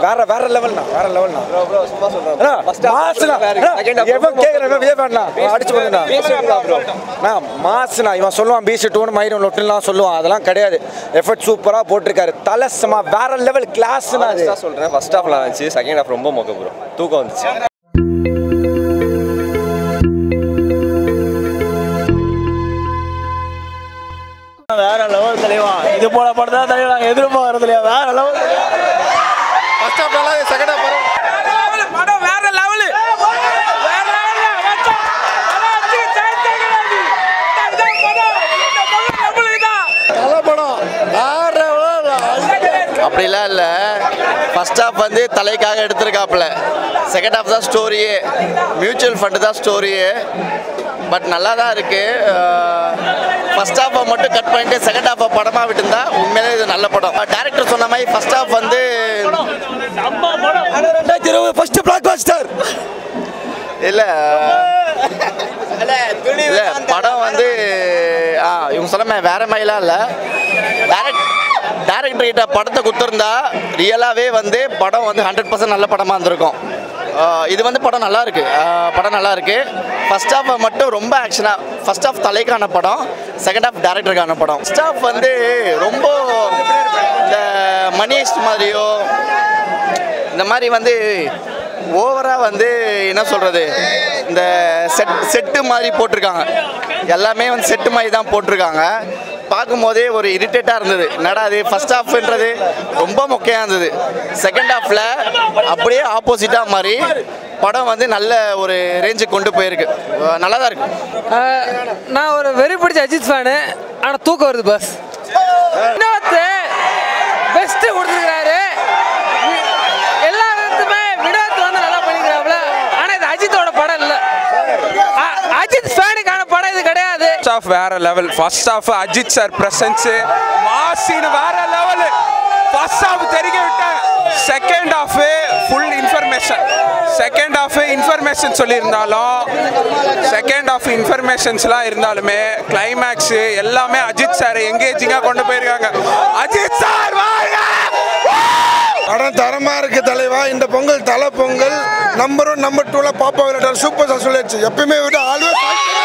வேற வேற லெவல்ண்ணா வேற லெவல்ண்ணா ப்ரோ ப்ரோ சும்மா சொல்றேன் அண்ணா, ஃபர்ஸ்ட் மாசுண்ணா. அண்ணா, எவன் கேக்குறான், எவன் வியப்பாண்ணா? அடிச்சு போடுங்கண்ணா. ப்ரோ அண்ணா, மாசுண்ணா. இவன் சொல்லுவான் பிசி டூன்னு மயிரும் லொட்டுலாம் சொல்லுவான் அதெல்லாம் கிடையாது எஃபர்ட் சூப்பரா போட்டிருக்காரு தலை சும்மா வேற லெவல் கிளாஸ்னா அது ஃபர்ஸ்டா சொல்றேன் ஃபர்ஸ்ட் ஹாஃப்ல இருந்துச்சு செகண்ட் ஹாஃப் ரொம்ப மொக்க ப்ரோ தூக்கம் வந்துச்சு வேற லெவல் தலைவா இது போல படம் தான் தலைவா நாங்கள் எதிர்பார்க்கறது இல்லையா வேற லெவல் ஃபர்ஸ்ட் ஹாஃப் நல்லா செகண்ட் ஹாஃப் பரவாயில்ல படம் வேற லெவலு வேற லெவலு மச்சான் படம் அடிச்சு சான்ஸே கிடையாது இதான் படம் இந்த படம் நம்மளுக்கு தான் நல்ல படம் வேற அப்படிலாம் இல்லை ஃபர்ஸ்ட் ஹாஃப் வந்து தலைக்காக எடுத்திருக்காப்புல செகண்ட் ஹாஃப் தான் ஸ்டோரியே மியூச்சுவல் ஃபண்டு தான் ஸ்டோரியே பட் நல்லா தான் இருக்குது ஃபர்ஸ்ட் ஹாஃபை மட்டும் கட் பண்ணிட்டு செகண்ட் ஹாஃபை படமாக விட்டுருந்தா உண்மையிலே இது நல்ல படம் டேரக்டர் சொன்ன மாதிரி ஃபர்ஸ்ட் ஹாஃப் வந்து ரெண்டாயிரத்தி இருபது ஃபர்ஸ்ட் பிளாக் பாஸ்டர் இல்லை இல்லை படம் வந்து ஆ இவங்க சொன்ன மாதிரி வேற மாதிரிலாம் இல்லை டேரக்ட் டேரக்டர் கிட்ட படத்தை கொடுத்துருந்தா ரியலாகவே வந்து படம் வந்து ஹண்ட்ரட் பர்சன்ட் நல்ல படமாக இருந்திருக்கும் ஆ, இது வந்து படம் நல்லா இருக்கு ஆ, படம் நல்லா இருக்கு ஃபர்ஸ்ட் ஹாஃப் மட்டும் ரொம்ப ஆக்ஷனாக ஃபர்ஸ்ட் ஹாஃப் தலைக்கான படம் செகண்ட் ஹாஃப் டேரக்டருக்கான படம் ஃபர்ஸ்ட் ஹாஃப் வந்து ரொம்ப இந்த மணியஸ்ட் மாதிரியோ இந்த மாதிரி வந்து ஓவராக வந்து என்ன சொல்கிறது இந்த செட் செட்டு மாதிரி போட்டிருக்காங்க எல்லாமே வந்து செட்டு மாதிரி தான் போட்டிருக்காங்க பார்க்கும்போதே ஒரு இரிட்டேட்டாக இருந்தது என்னடா அது ஃபர்ஸ்ட் ஹாஃப்ன்றது ரொம்ப மொக்கையாக இருந்தது செகண்ட் ஹாஃபில் அப்படியே ஆப்போசிட்டாக மாதிரி படம் வந்து நல்ல ஒரு ரேஞ்சுக்கு கொண்டு போயிருக்கு அஹ் நல்லா தான் இருக்கு நான் ஒரு வெறி பிடிச்ச அஜித் ஃபேனு ஆனால் தூக்கம் வருது பஸ் வினோத் பெஸ்ட்டு கொடுத்துருக்காரு எல்லா விதத்துமே வினோத் வந்து நல்லா பண்ணிக்கிறாப்புல ஆனால் இது அஜித்தோட படம் இல்லை அஜித் ஃபேனுக்கான படம் இது கிடையாது ஃபர்ஸ்ட் ஆஃப் வேற level first half Ajith sir presence மாசின் வேற லெவல் ஃபர்ஸ்ட் ஆஃப் தெரிக்க விட்டேன் second half full information second half information சொல்லியிருந்தாலும் செகண்ட் ஆஃப் இன்ஃபர்மேஷன்ஸ்லாம் இருந்தாலுமே கிளைமேக்ஸ் எல்லாமே அஜித் சார் எங்கேஜிங்காக கொண்டு போயிருக்காங்க அஜித் சார் வாழ்க படம் தரமா இருக்கு தலைவா இந்த பொங்கல் தலை பொங்கல் நம்பர் ஒன் நம்பர் டூல பாப்பா விளையாட்டார் சூப்பர் சார் சொல்லிடுச்சு எப்பயுமே விட ஆல்வேஸ்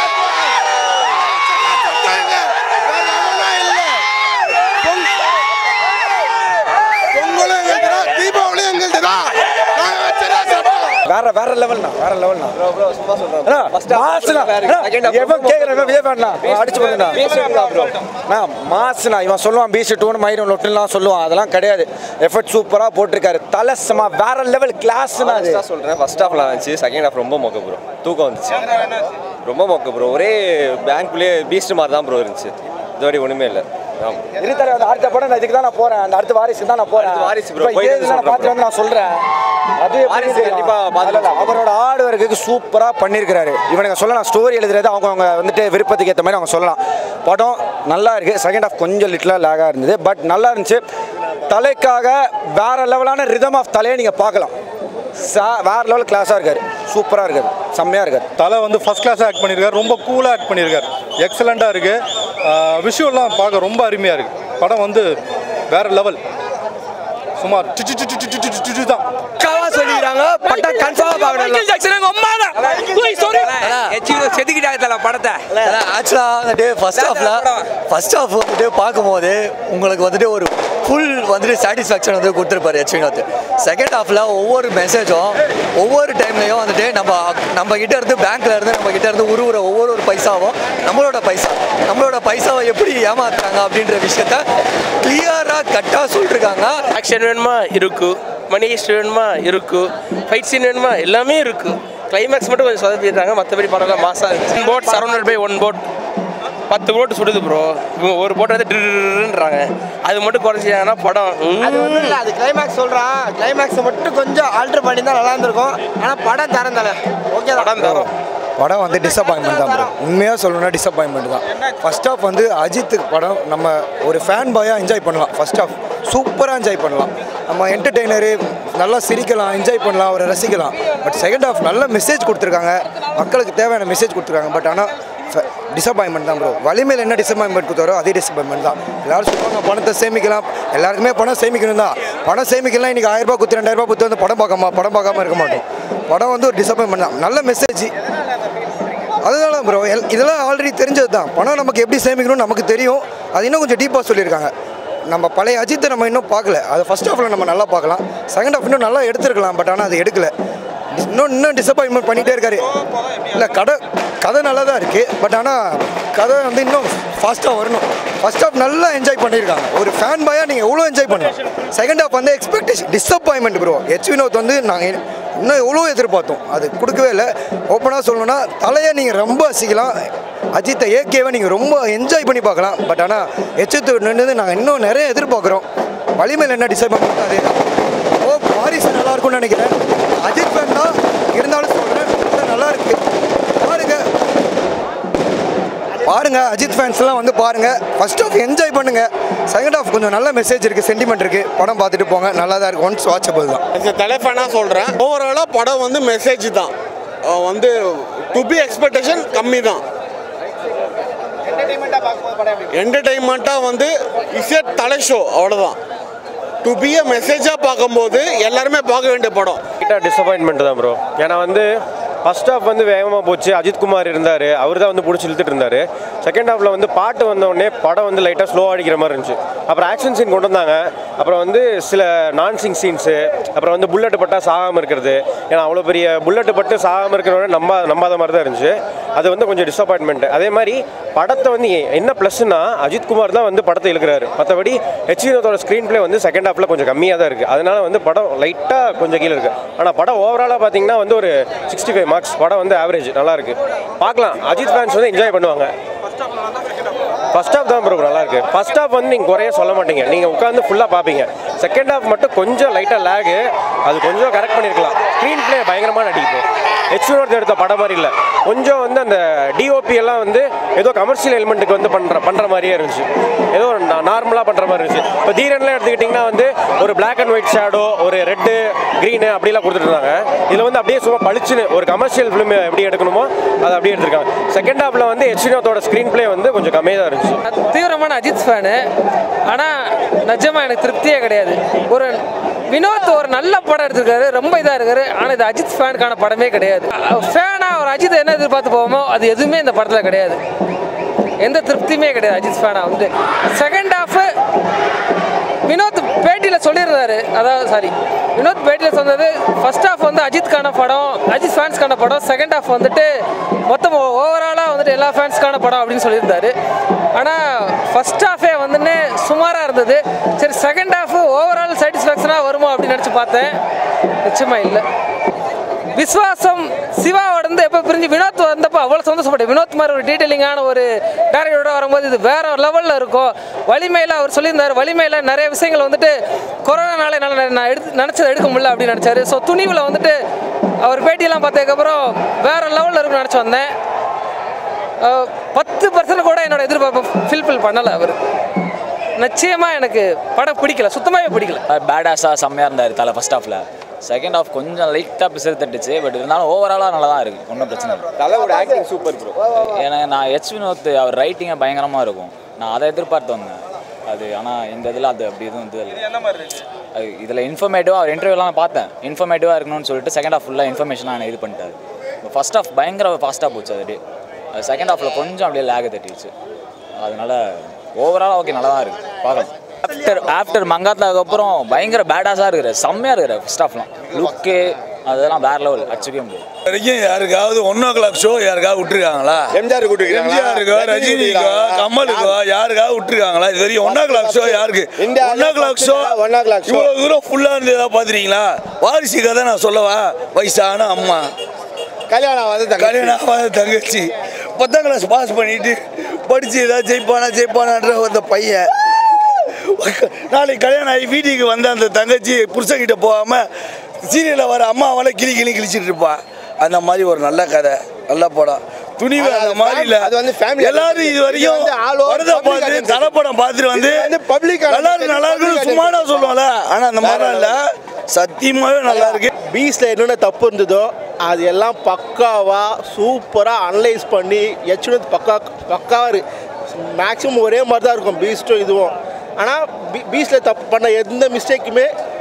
பொங்கலும் எங்களுக்கு தான் தீபாவளியும் எங்களுக்கு தான் நாங்க வச்சதா சட்டம் வேற வேற லெவல்ண்ணா வேற லெவல்ண்ணா ப்ரோ ப்ரோ சும்மா சொல்றேன் அண்ணா, ஃபர்ஸ்ட் மாசுண்ணா. அண்ணா, செகண்ட் எவன் கேக்குறான், எவன் வியப்பாண்ணா? அடிச்சு போடுங்கண்ணா. ப்ரோ அண்ணா, மாசுண்ணா. இவன் சொல்லுவான் பிசி டூன்னு மயிரும் லொட்டுலாம் சொல்லுவான் அதெல்லாம் கிடையாது எஃபர்ட் சூப்பரா போட்டிருக்காரு தலை சும்மா வேற லெவல் கிளாஸ்னா அது ஃபர்ஸ்டா சொல்றேன் ஃபர்ஸ்ட் ஹாஃப்ல இருந்துச்சு செகண்ட் ஹாஃப் ரொம்ப மொக்க ப்ரோ தூக்கம் வந்துச்சு ரொம்ப மொக்க ப்ரோ ஒரே பேங்க்குள்ளேயே பீஸ்ட் மாதிரி தான் ப்ரோ இருந்துச்சு இதுவரை ஒண்ணுமே இல்லை ஆமாம் இருத்தலை அந்த அடுத்த படம் நான் இதுக்கு தான் நான் போறேன் அந்த அடுத்த வாரிசு தான் நான் போறேன் அடுத்த வாரிசு bro. இப்ப போயிட்டு இதே இதுல நான் சொல்றேன் பார்த்து bro. வந்து நான் சொல்றேன் அது வாரிசு எப்படி கண்டிப்பா தெரியும்? பார்த்து இல்ல, இல்ல, அவரோட ஆடு ஒர்க்குக்கு சூப்பரா பண்ணியிருக்கிறாரு இவனுங்க சொல்லலாம் ஸ்டோரி எழுதுறது அவங்க அவங்க வந்துட்டு விருப்பத்துக்கு ஏற்ற மாதிரி அவங்க சொல்லலாம் படம் நல்லா இருக்கு செகண்ட் ஹாஃப் கொஞ்சம் லிட்டிலாக லேகாக இருந்தது பட் நல்லா இருந்துச்சு தலைக்காக வேற லெவலான ரிதம் ஆஃப் தலையை நீங்க பார்க்கலாம் சா வேற லெவல் கிளாஸாக இருக்காரு சூப்பராக இருக்காரு செம்மையாக இருக்காரு தலை வந்து ஃபர்ஸ்ட் கிளாஸாக ஆக்ட் பண்ணியிருக்காரு ரொம்ப கூலாக ஆக்ட் பண்ணியிருக்காரு எக்ஸலண்ட்டாக இருக்குது விஷுவல்லாம் பார்க்க ரொம்ப அருமையாக இருக்குது படம் வந்து வேற லெவல் சும்மா டு டு டு டு டு டு டு டு தான் சொல்லிக்கிறாங்க பட்டம் கன்ஃபார்மாக பார்க்கணும் செதுக்கிட்டாங்க தல படத்தை ஆக்சுவலாக வந்துட்டு ஃபர்ஸ்ட் ஹாஃபில் ஃபர்ஸ்ட் ஹாஃப் வந்துட்டு பார்க்கும்போது உங்களுக்கு வந்துட்டு ஒரு ஃபுல் வந்துட்டு சாட்டிஸ்ஃபேக்ஷன் வந்து கொடுத்துருப்பாரு எச் வினோத் செகண்ட் ஹாஃபில் ஒவ்வொரு மெசேஜும் ஒவ்வொரு டைம்லையும் வந்துட்டு நம்ம நம்ம கிட்ட இருந்து பேங்க்ல இருந்து நம்ம கிட்ட இருந்து உருவுற ஒவ்வொரு ஒரு பைசாவும் நம்மளோட பைசா நம்மளோட பைசாவை எப்படி ஏமாத்துறாங்க அப்படின்ற விஷயத்த கிளியராக கட்டாக சொல்லிருக்காங்க ஆக்ஷன் வேணுமா இருக்கு மணி ஹிஸ்ட் வேணுமா இருக்கு ஃபைட் சீன் வேணுமா எல்லாமே இருக்கு கிளைமேக்ஸ் மட்டும் கொஞ்சம் சொதப்பிடுறாங்க மற்றபடி படம் மாசா இருக்கு boat surrounded by one boat பத்து போட்டு சுடுது ப்ரோ இவங்க ஒரு போட்டை வந்து ட்ரின்றாங்க அது மட்டும் குறைஞ்சிட்டாங்கன்னா படம் அது ஒன்றும் இல்லை அது கிளைமேக்ஸ் சொல்கிறான் கிளைமேக்ஸை மட்டும் கொஞ்சம் ஆல்டர் பண்ணி தான் நல்லா இருந்திருக்கும் ஆனால் படம் தரம் தலை ஓகே படம் தரும் படம் வந்து டிசப்பாயின்மெண்ட் தான் ப்ரோ உண்மையாக சொல்லணும்னா டிசப்பாயின்மெண்ட் தான் ஃபர்ஸ்ட் ஹாஃப் வந்து அஜித் படம் நம்ம ஒரு ஃபேன் பாயாக என்ஜாய் பண்ணலாம் ஃபர்ஸ்ட் ஹாஃப் சூப்பராக என்ஜாய் பண்ணலாம் நம்ம என்டர்டெய்னரு நல்லா சிரிக்கலாம் என்ஜாய் பண்ணலாம் அவரை ரசிக்கலாம் பட் செகண்ட் ஹாஃப் நல்ல மெசேஜ் கொடுத்துருக்காங்க மக்களுக்கு தேவையான மெசேஜ் கொடுத்துருக்காங்க பட் ஆனால் டிசப்பாயின்மெண்ட் தான் ப்ரோ வலிமையில் என்ன டிசப்பாயின்மெண்ட் கொடுத்தாரோ அதே டிசப்பாயின்மெண்ட் தான் எல்லாரும் சொல்லுவாங்க பணத்தை சேமிக்கலாம் எல்லாருக்குமே பணம் சேமிக்கணும் தான் படம் சேமிக்கலாம் இன்றைக்கி ஆயிரம் ரூபாய் குத்து ரெண்டாயிரம் ரூபாய் குத்து வந்து படம் பார்க்காம படம் பார்க்காம இருக்க மாட்டோம் படம் வந்து ஒரு டிசப்பாயின்மெண்ட் தான் நல்ல மெசேஜ் அதனால ப்ரோ இதெல்லாம் ஆல்ரெடி தெரிஞ்சது தான் பணம் நமக்கு எப்படி சேமிக்கணும்னு நமக்கு தெரியும் அது இன்னும் கொஞ்சம் டீப்பாக சொல்லியிருக்காங்க நம்ம பழைய அஜித்தை நம்ம இன்னும் பார்க்கல அதை ஃபர்ஸ்ட் ஹாஃபில் நம்ம நல்லா பார்க்கலாம் செகண்ட் ஹாஃப் இன்னும் நல்லா எடுத்துருக்கலாம் பட் ஆனால் அது எடுக்கல இன்னும் இன்னும் டிசப்பாயின்மெண்ட் பண்ணிகிட்டே இருக்காரு இல்லை கதை கதை நல்லா தான் இருக்குது பட் ஆனால் கதை வந்து இன்னும் ஃபாஸ்ட்டாக வரணும் ஃபர்ஸ்ட் ஹாஃப் நல்லா என்ஜாய் பண்ணியிருக்காங்க ஒரு ஃபேன் பாயாக நீங்கள் எவ்வளோ என்ஜாய் பண்ணலாம் செகண்ட் ஹாஃப் வந்து expectation disappointment bro H Vinoth வந்து நாங்கள் இன்னும் எவ்வளோ எதிர்பார்த்தோம் அது கொடுக்கவே இல்லை ஓப்பனாக சொல்லணும்னா தலையை நீங்கள் ரொம்ப ரசிக்கலாம் அஜித்தை ஏகேவை நீங்கள் ரொம்ப என்ஜாய் பண்ணி பார்க்கலாம் பட் ஆனால் எச்சத்து நின்று நாங்கள் இன்னும் நிறைய எதிர்பார்க்குறோம் வலிமையில் என்ன டிசைட் பண்ணுறது அதே தான் ஓ வாரிசு நல்லா இருக்கும்னு நினைக்கிறேன் அஜித் ஃபேன் தான் இருந்தாலும் சொல்கிறேன் நல்லா இருக்கு பாருங்க பாருங்க அஜித் ஃபேன்ஸ்லாம் வந்து பாருங்க ஃபர்ஸ்ட் ஆஃப் என்ஜாய் பண்ணுங்க செகண்ட் ஆஃப் கொஞ்சம் நல்ல மெசேஜ் இருக்கு சென்டிமெண்ட் இருக்கு படம் பார்த்துட்டு போங்க நல்லா தான் இருக்கு ஒன்ஸ் வாட்சபிள் தான் இந்த தலைஃபேனாக சொல்கிறேன் ஓவராலாக படம் வந்து மெசேஜ் தான் அஹ் வந்து டு பி எக்ஸ்பெக்டேஷன் கம்மி தான் என்டர்டெயின்மெண்ட்டாக வந்து இசை தலை ஷோ அவ்வளோதான் டு பி எ மெசேஜாக பார்க்கும்போது எல்லாருமே பார்க்க வேண்டிய படம் லைட்டாக டிசப்பாயின்மெண்ட் தான் ப்ரோ ஏன்னா வந்து ஃபர்ஸ்ட் ஹாஃப் வந்து வேகமாக போச்சு அஜித் குமார் இருந்தார் அவர் தான் வந்து பிடிச்சி இழுத்துட்டு இருந்தார் செகண்ட் ஹாஃபில் வந்து பாட்டு வந்த உடனே படம் வந்து லைட்டாக ஸ்லோ அடிக்கிற மாதிரி இருந்துச்சு அப்புறம் ஆக்ஷன் சீன் கொண்டு வந்தாங்க அப்புறம் வந்து சில நான்சிங் சீன்ஸு அப்புறம் வந்து புல்லட் பட்டா சாகாமல் இருக்கிறது ஏன்னா அவ்வளோ பெரிய புல்லட் பட்டு சாகாமல் இருக்கிறவங்க நம்ப நம்பாத மாதிரி தான் இருந்துச்சு அது வந்து கொஞ்சம் டிசப்பாயின்மெண்ட் அதே மாதிரி படத்தை வந்து என்ன ப்ளஸ்னா அஜித் குமார் தான் வந்து படத்தை இழுக்கிறாரு மற்றபடி ஹெச் வினோத்தோட ஸ்க்ரீன் ப்ளே வந்து செகண்ட் ஹாஃபில் கொஞ்சம் கம்மியாக தான் இருக்குது அதனால வந்து படம் லைட்டாக கொஞ்சம் கீழே இருக்குது ஆனால் படம் ஓவராலாக பார்த்தீங்கன்னா வந்து ஒரு சிக்ஸ்டி ஃபைவ் மார்க்ஸ் படம் வந்து ஆவரேஜ் நல்லா இருக்கு பார்க்கலாம் அஜித் ஃபேன்ஸ் வந்து என்ஜாய் பண்ணுவாங்க ஃபர்ஸ்ட் ஹாஃப் தான் ப்ரோ நல்லா இருக்கு ஃபர்ஸ்ட் ஹாஃப் வந்து நீங்கள் குறைய சொல்ல மாட்டீங்க நீங்கள் உட்காந்து ஃபுல்லாக பார்ப்பீங்க செகண்ட் ஹாஃப் மட்டும் கொஞ்சம் லைட்டாக லேகு அது கொஞ்சம் கரெக்ட் பண்ணியிருக்கலாம் ஸ்க்ரீன் ப்ளே பயங்கரமாக நடிக்கும் ஹெச் எடுத்த படம் மாதிரி இல்லை கொஞ்சம் வந்து அந்த டிஓபி எல்லாம் வந்து ஏதோ கமர்ஷியல் எலிமெண்ட்டுக்கு வந்து பண்ணுற பண்ணுற மாதிரியே இருந்துச்சு ஏதோ நார்மலாக பண்ணுற மாதிரி இருந்துச்சு இப்போ தீரன்லாம் எடுத்துக்கிட்டிங்கன்னா வந்து ஒரு பிளாக் அண்ட் ஒயிட் ஷேடோ ஒரு ரெட்டு க்ரீனு அப்படிலாம் கொடுத்துட்டு இருந்தாங்க இதில் வந்து அப்படியே சும்மா பளிச்சுன்னு ஒரு கமர்ஷியல் ஃபிலிம் எப்படி எடுக்கணுமோ அதை அப்படியே எடுத்திருக்காங்க செகண்ட் ஹாஃபில் வந்து ஹெச் வினோத்தோட ஸ்க்ரீன் ப்ளே வந்து கொஞ்சம் கம்மியாக தான் இருந்துச்சு நான் தீவிரமான அஜித் ஃபேனு ஆனால் நிஜமாக எனக்கு திருப்தியே கிடையாது ஒரு வினோத் ஒரு நல்ல படம் எடுத்திருக்காரு ரொம்ப இதாக இருக்காரு ஆனால் இது அஜித் ஃபேனுக்கான படமே கிடையாது ஃபேனாக ஒரு அஜித் என்ன எதிர்பார்த்து போவோமோ அது எதுவுமே இந்த படத்தில் கிடையாது எந்த திருப்தியுமே கிடையாது அஜித் ஃபேனாக வந்து செகண்ட் ஹாஃபு வினோத் பேட்டியில் சொல்லியிருந்தாரு அதாவது சாரி வினோத் பேட்டியில் சொன்னது ஃபர்ஸ்ட் ஹாஃப் வந்து அஜித்கான படம் அஜித் ஃபேன்ஸ்க்கான படம் செகண்ட் ஹாஃப் வந்துட்டு மொத்தம் ஓவராலாக வந்துட்டு எல்லா ஃபேன்ஸ்க்கான படம் அப்படின்னு சொல்லியிருந்தாரு ஆனால் ஃபர்ஸ்ட் ஹாஃபே வந்துன்னு சுமாராக இருந்தது சரி செகண்ட் ஹாஃப் ஓவரால் சாட்டிஸ்ஃபேக்ஷனாக வருமா அப்படின்னு நினச்சி பார்த்தேன் நிச்சயமாக இல்லை விஸ்வாசம் சிவாவோட இருந்து எப்போ பிரிஞ்சு வினோத் வந்தப்போ அவ்வளோ சந்தோஷப்பட்டேன் வினோத் மாதிரி ஒரு டீட்டெயிலிங்கான ஒரு டேரக்டரோட வரும்போது இது வேற ஒரு லெவலில் இருக்கும் வலிமையில் அவர் சொல்லியிருந்தார் வலிமையில் நிறைய விஷயங்கள் வந்துட்டு கொரோனானால என்னால் நான் எடுத்து நினச்சதை எடுக்க முடியல அப்படின்னு நினச்சாரு ஸோ துணிவில் வந்துட்டு அவர் பேட்டியெல்லாம் பார்த்ததுக்கப்புறம் வேற லெவலில் இருக்கும்னு நினச்சி வந்தேன் அஹ், பத்து பர்சன்ட் கூட என்னோட எதிர்பார்ப்பு ஃபில்ஃபில் பண்ணலை அவர் நிச்சயமாக எனக்கு படம் பிடிக்கல சுத்தமாகவே பிடிக்கல பேடாஸாக செம்மையாக இருந்தார் தலை ஃபர்ஸ்ட் ஹாஃபில் செகண்ட் ஹாஃப் கொஞ்சம் லைட்டாக பிசர் தட்டுச்சு பட் இருந்தாலும் ஓவராலாக நல்லா தான் இருக்குது ஒன்றும் பிரச்சனை இல்லை தலையோட ஆக்டிங் சூப்பர் ப்ரோ ஏன்னா நான் ஹெச் வினோத் அவர் ரைட்டிங்கே பயங்கரமாக இருக்கும் நான் அதை எதிர்பார்த்து வந்தேன் அது ஆனால் இந்த இதில் அது அப்படி எதுவும் இது இல்லை இதில் இன்ஃபர்மேட்டிவாக அவர் இன்டர்வியூலாம் நான் பார்த்தேன் இன்ஃபர்மேட்டிவாக இருக்கணும்னு சொல்லிட்டு செகண்ட் ஹாஃப் ஃபுல்லாக இன்ஃபர்மேஷனாக இது பண்ணிட்டாரு ஃபர்ஸ்ட் ஹாஃப் பயங்கர ஃபாஸ்ட்டாக போச்சு அது அது செகண்ட் ஹாஃபில் கொஞ்சம் அப்படியே லேக் தட்டிடுச்சு அதனால ஓவரால் ஓகே நல்லா தான் இருக்குது பார்க்கலாம் ஆஃப்டர் ஆஃப்டர் மங்காத்தாக்கு அப்புறம் பயங்கர பேடாஸாக இருக்கிற செம்மையாக இருக்கிற ஃபர்ஸ்ட் ஹாஃப்லாம் லுக்கு அதெல்லாம் வேற லெவல் அடிச்சுக்கவே முடியாது வரைக்கும் யாருக்காவது ஒன் ஓ கிளாக் ஷோ யாருக்காவது விட்டுருக்காங்களா எம்ஜிஆர் விட்டுருக்காங்களா? எம்ஜிஆருக்கோ ரஜினிக்கோ கமலுக்கோ யாருக்காவது விட்டுருக்காங்களா இது வரைக்கும் ஒன் ஓ கிளாக் ஷோ யாருக்கு one o'clock show one o'clock show இவ்வளோ தூரம் ஃபுல்லாக இருந்து ஏதாவது பார்த்துருக்கீங்களா வாரிசு கதை நான் சொல்லவா வயசான அம்மா கல்யாணம் ஆகாத தங்கச்சி. கல்யாணம் ஆகாத தங்கச்சி பத்தாம் கிளாஸ் பாஸ் பண்ணிட்டு படிச்சு ஏதாவது ஜெயிப்பானா ஜெயிப்பானான்ற அந்த பையன் நாளைக்கு கல்யாணம் ஆகி வீட்டுக்கு வந்த அந்த தங்கச்சி புருஷன்கிட்ட போகாம சீரியலில் வர அம்மாவால் கிளி கிளி கிழிச்சிட்டு இருப்பா அந்த மாதிரி ஒரு நல்ல கதை நல்ல படம் துணிவு அது அந்த மாதிரி இல்ல அது வந்து family எல்லாரும் இது வரைக்கும் இது வந்து all over படத்தை public பார்த்து audience. தலைப்படம் பார்த்துட்டு வந்து இது வந்து public audience. நல்லா இருக்கு நல்லா இருக்கு Public சும்மாடா audience. சொல்லுவோம்ல ஆனா அந்த மாதிரிலாம் இல்ல சத்தியமாவே நல்லா இருக்கு பீஸில் என்னென்ன தப்பு இருந்ததோ அது எல்லாம் பக்காவாக சூப்பராக அனலைஸ் பண்ணி எச்சுனது பக்கா பக்காவாக இருக்கு மேக்ஸிமம் ஒரே மாதிரி தான் இருக்கும் பீஸ்ட்டும் இதுவும் ஆனால் பீ பீஸில் தப்பு பண்ண எந்த மிஸ்டேக்குமே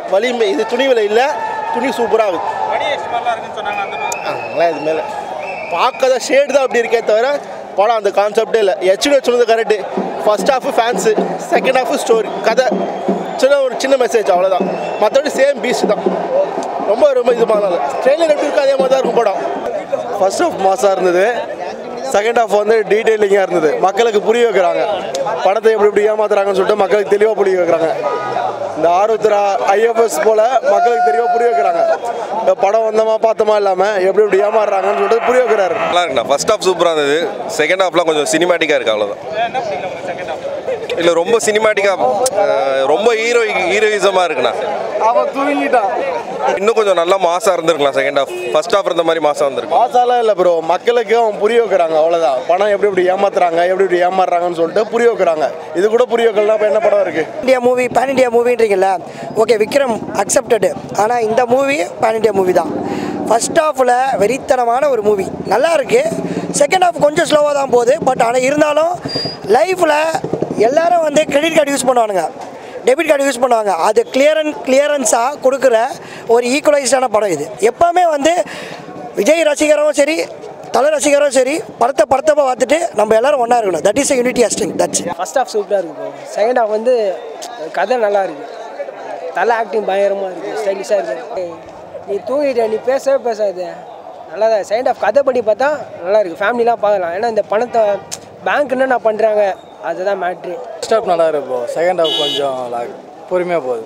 வலிமை இது துணிவில் இல்லை துணி சூப்பராக இருக்குது அதெல்லாம் இது மேலே பார்க்காத ஷேடு தான் அப்படி இருக்கே தவிர படம் அந்த கான்செப்டே இல்லை எச்சுன்னு சொன்னது correct first half fans second half story கதை சின்ன ஒரு சின்ன மெசேஜ் அவ்வளோதான் மற்றபடி சேம் பீஸ் தான் ரொம்ப ரொம்ப இது பண்ணல ட்ரெயிலர் எப்படி இருக்கோ அதே மாதிரி தான் இருக்கும் படம் ஃபர்ஸ்ட் ஆஃப் மாசாக இருந்தது செகண்ட் ஆஃப் வந்து டீட்டெயிலிங்காக இருந்தது மக்களுக்கு புரிய வைக்கிறாங்க படத்தை எப்படி எப்படி ஏமாத்துறாங்கன்னு சொல்லிட்டு மக்களுக்கு தெளிவாக புரிய வைக்கிறாங்க இந்த ஆருத்ரா ஐஎஃப்எஸ் போல மக்களுக்கு தெளிவாக புரிய வைக்கிறாங்க இந்த படம் வந்தோமா பார்த்தோமா இல்லாமல் எப்படி எப்படி ஏமாறுறாங்கன்னு சொல்லிட்டு புரிய வைக்கிறாரு நல்லா இருக்குண்ணா ஃபர்ஸ்ட் ஹாஃப் சூப்பராக இருந்தது செகண்ட் ஹாஃப்லாம் கொஞ்சம் சினிமேட்டிக்காக இருக்கு அவ்வளோதான் இல்லை ரொம்ப சினிமேட்டிக்காக ரொம்ப ஹீரோ ஹீரோயிசமாக இருக்குண்ணா அவன் தூங்கிட்டான் இன்னும் கொஞ்சம் நல்லா மாசாக இருந்திருக்கலாம் செகண்ட் ஹாஃப் ஃபர்ஸ்ட் ஹாஃப் இருந்த மாதிரி மாசாக இருந்திருக்கு மாசாலாம் இல்லை ப்ரோ மக்களுக்கு அவன் புரிய வைக்கிறாங்க அவ்வளோதான் பணம் எப்படி எப்படி ஏமாத்துறாங்க எப்படி எப்படி ஏமாறுறாங்கன்னு சொல்லிட்டு புரிய வைக்கிறாங்க இது கூட புரிய வைக்கலாம் இப்போ என்ன படம் இருக்குது இந்தியா மூவி பேன் இண்டியா மூவின்றீங்கல்ல ஓகே விக்ரம் அக்செப்டடு ஆனால் இந்த மூவி பேன் இண்டியா மூவி தான் ஃபர்ஸ்ட் ஹாஃபில் வெறித்தனமான ஒரு மூவி நல்லா இருக்கு செகண்ட் ஹாஃப் கொஞ்சம் ஸ்லோவாக தான் போகுது பட் ஆனால் இருந்தாலும் லைஃப்பில் எல்லாரும் வந்து கிரெடிட் கார்டு யூஸ் பண்ணுவானுங்க டெபிட் கார்டு யூஸ் பண்ணுவாங்க அது கிளியரன் கிளியரன்ஸாக கொடுக்குற ஒரு ஈக்குவலைஸ்டான படம் இது எப்போவுமே வந்து விஜய் ரசிகரும் சரி தலை ரசிகரும் சரி படத்தை படத்தை பார்த்துட்டு நம்ம எல்லாரும் ஒன்றா இருக்கணும் தட் இஸ் யூனிட்டி அஸ்டிங் தட்ஸ் ஃபர்ஸ்ட் ஹாஃப் சூப்பராக இருக்கு ப்ரோ செகண்ட் ஹாஃப் வந்து கதை நல்லா இருக்கு தலை ஆக்டிங் பயங்கரமாக இருக்கு ஸ்டைலிஷாக இருக்கு நீ தூங்கிட்ட நீ பேசவே பேசாத நல்லா தான் செகண்ட் ஹாஃப் கதை பண்ணி பார்த்தா நல்லா இருக்கு ஃபேமிலிலாம் பார்க்கலாம் ஏன்னா இந்த பணத்தை பேங்க் என்ன பண்ணுறாங்க அதுதான் மேட்ரு ஃபர்ஸ்ட் ஹாஃப் நல்லா இருக்கு ப்ரோ செகண்ட் ஹாஃப் கொஞ்சம் lag. பொறுமையாக போகுது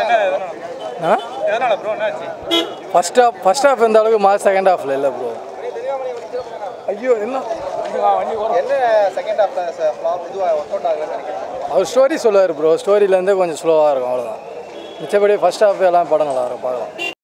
ஃபர்ஸ்ட் ஹாஃப் ஃபர்ஸ்ட் ஹாஃப் இந்த அளவுக்கு மாஸ் செகண்ட் ஹாஃப்ல இல்லை ப்ரோ ஐயோ என்ன அவர் ஸ்டோரி சொல்லுவார் ப்ரோ ஸ்டோரியிலேருந்தே கொஞ்சம் ஸ்லோவாக இருக்கும் அவ்வளோதான் மிச்சபடி ஃபர்ஸ்ட் ஹாஃப் எல்லாம் படம் நல்லா இருக்கும் பார்க்கலாம்